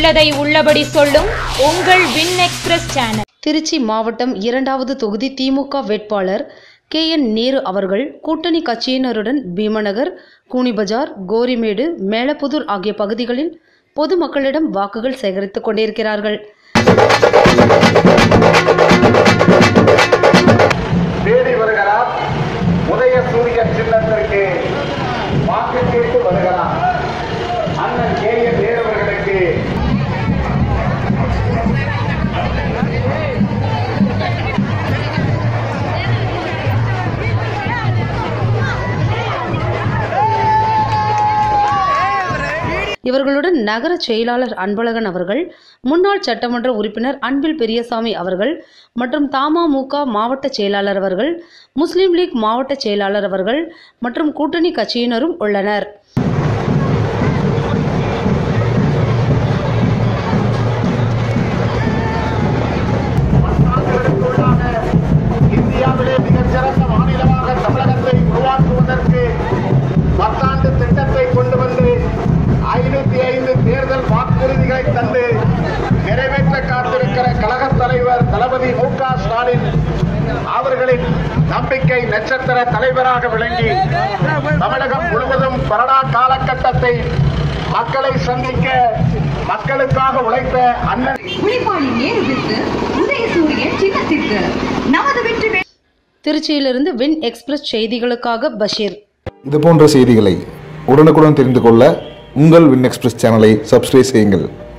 உள்ளதை உள்ளபடி சொல்லும் உங்கள் வின் எக்ஸ்பிரஸ் சேனல் திருச்சி மாவட்டம் இரண்டாவது தொகுதி திமுக வேட்பாளர் கே என் நேரு அவர்கள் கூட்டணி கட்சியினருடன் பீமநகர் கூனிபஜார் கோரிமேடு மேலப்புதூர் ஆகிய பகுதிகளில் பொதுமக்களிடம் வாக்குகள் சேகரித்துக் கொண்டிருக்கிறார்கள் தேடி வருகிறார் உதய சூரிய சின்னத்திற்கு வாக்கு கேட்டு வருகிறார் அண்ணன் கே என் நேரவர்களுக்கு இவர்களுடன் நகர செயலாளர் அன்பழகன் அவர்கள் முன்னாள் சட்டமன்ற உறுப்பினர் அன்பில் பெரியசாமி அவர்கள் மற்றும் தமாமுக மாவட்ட செயலாளர் அவர்கள் முஸ்லீம் லீக் மாவட்ட செயலாளர் அவர்கள் மற்றும் கூட்டணி கட்சியினரும் உள்ளனர் ஆண்டுகளுக்குள்ளாக இந்தியாவிலே மிகச்சிறந்த மாநிலமாக தமிழகத்தை உருவாக்குவதற்கு பத்தாண்டு திட்டத்தை கொண்டு வந்து ஐநூத்தி ஐந்து தேர்தல் வாக்குறுதிகளை தந்து நிறைவேற்ற காத்திருக்கிற கழகத் தலைவர் தளபதி மு க ஸ்டாலின் அவர்களின் நம்பிக்கை நட்சத்திர தலைவராக விளங்கி தமிழகம் முழுவதும் கொரோனா காலகட்டத்தை மக்களை சந்திக்க மக்களுக்காக உழைத்த அண்ணன் உழைப்பாளி நேருவிற்கு உதயசூரிய சின்னத்திற்கு நமது வெற்றி வே- திருச்சியிலிருந்து வின் எக்ஸ்பிரஸ் செய்திகளுக்காக பஷீர் இது போன்ற செய்திகளை உடனுக்குடன் தெரிந்து கொள்ள உங்கள் வின் எக்ஸ்பிரஸ் சேனலை சப்ஸ்கிரைப் செய்யுங்கள்